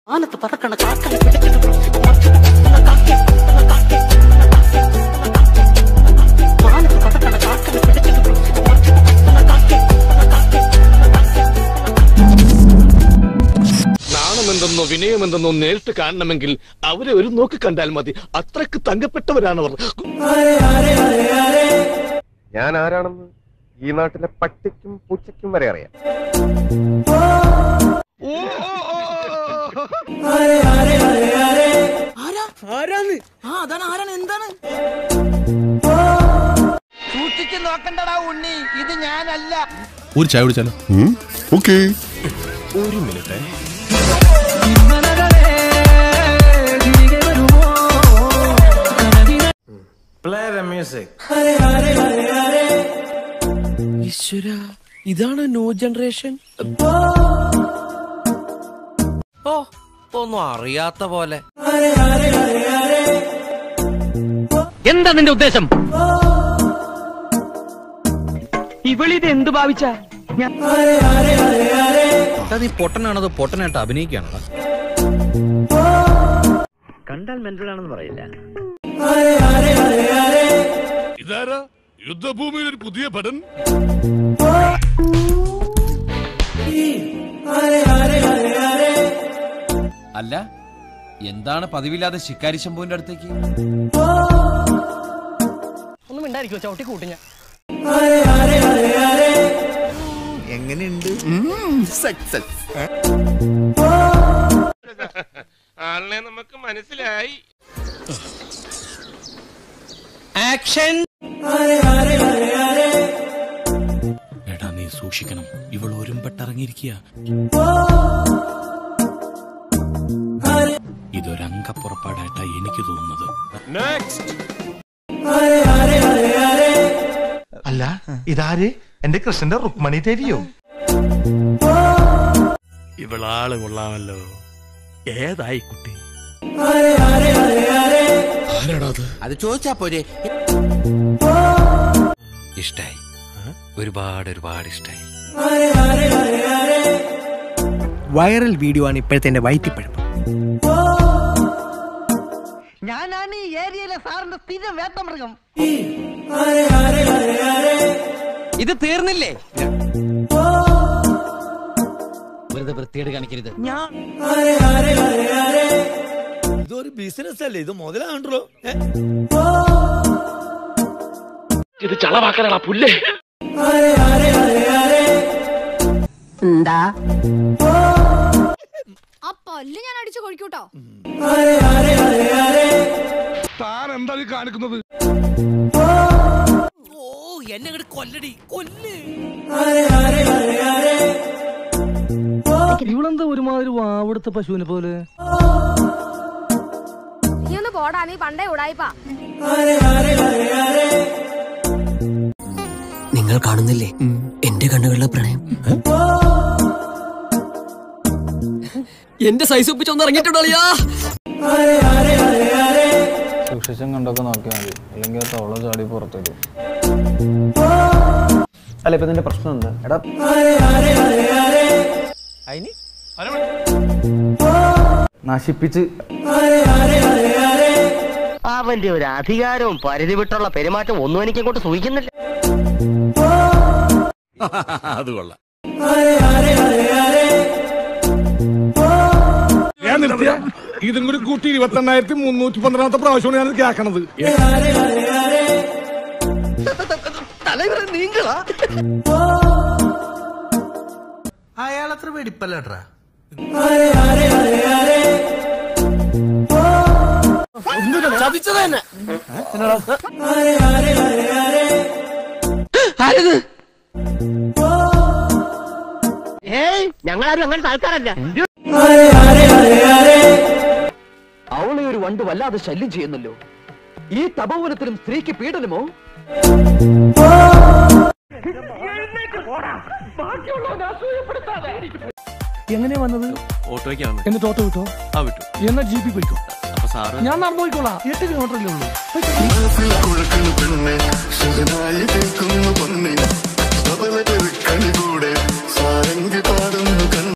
മാനത്ത് പറക്കണ കാക്കനെ പിടിച്ചിട്ട് മറിച്ചിട്ട് കാക്കി കാക്കി മാനത്ത് പറക്കണ കാക്കനെ പിടിച്ചിട്ട് മറിച്ചിട്ട് കാക്കി കാക്കി നാണമെന്തെന്നോ വിനയമെന്തെന്നോ നേരിട്ട് കാണണമെങ്കിൽ അവരെ ഒരു നോക്ക് കണ്ടാൽ മതി അത്രക്ക് തങ്കപ്പെട്ടവരാണവർ ഞാൻ ആരാണെന്ന് ഈ നാട്ടിലെ പട്ടിക്കും പൂച്ചയ്ക്കും വരെ അറിയാം സൂക്ഷിച്ചു നോക്കണ്ടടാ ഉണ്ണി ഇത് ഞാനല്ല ഒരു ചായ കുടിച്ചാലോ ഓക്കേ ഈശ്വര ഇതാണ് ന്യൂ ജനറേഷൻ ഓ ഒന്നും അറിയാത്ത പോലെ എന്താ നിന്റെ ഉദ്ദേശം ഇവളിത് എന്ത് ഭാവിച്ച നീ പൊട്ടനാണത് പൊട്ടനായിട്ട് അഭിനയിക്കുകയാണോ കണ്ടാൽ മെന്റലാണെന്ന് പറയില്ല ഇതാരാ യുദ്ധഭൂമിയിൽ ഒരു പുതിയ പടൻ അല്ല എന്താണ് പതിവില്ലാതെ ശിക്കാരി ശംഭുവിന്റെ അടുത്തേക്ക് ഒന്നും മിണ്ടായിരിക്കോ ചവിട്ടി കൂട്ടി ഞാൻ ആളിനെ നമുക്ക് മനസ്സിലായി ആക്ഷൻ എടാ നീ സൂക്ഷിക്കണം ഇവൾ ഒരുമ്പെട്ടിറങ്ങിയിരിക്കുക ഇതൊരംഗപ്പുറപ്പാടായിട്ടാ എനിക്ക് തോന്നുന്നത് അല്ല ഇതാര് എന്റെ കൃഷ്ണന്റെ റുക്മണി ദേവിയോ ഇവളാള് കൊള്ളാമല്ലോ ഏതായി കുട്ടി അത് ചോദിച്ചാ പോരെ ഇഷ്ടായി ഒരുപാട് ഒരുപാട് ഇഷ്ടായി വൈറൽ വീഡിയോ ആണ് ഇപ്പോഴത്തെ എന്റെ വയറ്റിപ്പഴം ഞാനാണ് ഈ ഏരിയയിലെ സാറിന്റെ സ്ഥിരം വേട്ടമൃഗം ഇത് തീർന്നില്ലേ വെറുതെ വൃത്തിയേട് കാണിക്കരുത് ഇതൊരു ബിസിനസ് അല്ലേ ഇത് മുതലാണ്ടല്ലോ ഇത് ചളവാക്കാനാ പുല്ലേ എന്താ ആ പല്ല് ഞാൻ അടിച്ചു കൊഴിക്കൂട്ടോ താൻ എന്താ ഈ കാണിക്കുന്നത് ഓ എന്നെ അങ്ങോട്ട് കൊല്ലടി കൊല്ല് ഇവളെന്താ ഒരുമാതിരി വാവെടുത്ത പശുവിനെ പോലെ നീ ഒന്ന് പോടാ നീ പണ്ടേ ഉടായിപ്പാ നിങ്ങൾ കാണുന്നില്ലേ എന്റെ കണ്ണുകളിലെ പ്രണയം എന്റെ സൈസ് ഒപ്പിച്ചൊന്ന് ഇറങ്ങിയിട്ടുണ്ടോളിയാ സൂക്ഷിച്ചും കണ്ടൊക്കെ നോക്കിയാൽ മതി അല്ലെങ്കിൽ ആ തവള ചാടി പുറത്തേക്കും അല്ല ഇപ്പൊ നിന്റെ പ്രശ്നം എന്താ എടാ അതിന് നശിപ്പിച്ച് അവന്റെ ഒരു അധികാരവും പരിധി വിട്ടുള്ള പെരുമാറ്റം ഒന്നും എനിക്ക് അങ്ങോട്ട് സൂഹിക്കുന്നില്ല അത് കൊള്ളാം ഞാൻ നിർത്തിയ ഇതും കൂടി കൂട്ടി ഇരുപത്തി എണ്ണായിരത്തി മുന്നൂറ്റി പന്ത്രണ്ടാമത്തെ പ്രാവശ്യമാണ് ഞാൻ കേൾക്കണത് അയാൾ അത്ര വെടിപ്പല്ലട്രാ ചതിച്ചത് തന്നെ ഏയ് ഞങ്ങളാരും അങ്ങനത്തെ ആൾക്കാരല്ല അവളെ ഒരു വണ്ട് വല്ലാതെ ശല്യം ചെയ്യുന്നല്ലോ ഈ തപോവനത്തിലും സ്ത്രീക്ക് പീഡനമോ എങ്ങനെയാ വന്നത് ഓട്ടോയ്ക്കാണ് എന്നിട്ട് ഓട്ടോ വിട്ടോ ആ വിട്ടു എന്നാ ജി പി പോയിക്കോ അപ്പൊ സാറ് ഞാൻ നടന്നു പോയിക്കോളാം എട്ട് കിലോമീറ്റർ അല്ലേ ഉള്ളൂ കുഴക്കുന്നു പെണ്ണെ സുഖനായി കേൾക്കുന്നു പൊന്നെ കൂടെ സാരംഗി പാ